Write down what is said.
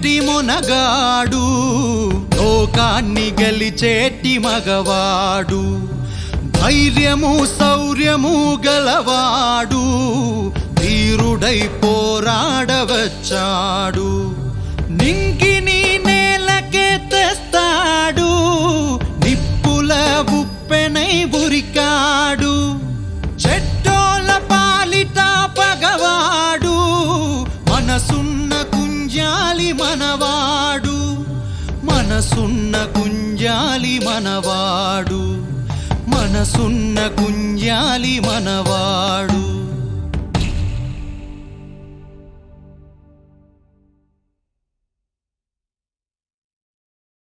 గట్టి మునగాడు లోకాన్ని గెలిచేటి మగవాడు ధైర్యము శౌర్యము గలవాడు ధీరుడై పోరాడవచ్చాడు నింగిని నేలకే తెస్తాడు నిప్పుల ఉప్పెనై ఉరికాడు చెట్టోల పాలిట పగవాడు మనసున్న కుంజాలి మనవాడు మనసున్న కుంజాలి మనవాడు మనసున్న కుంజాలి మనవాడు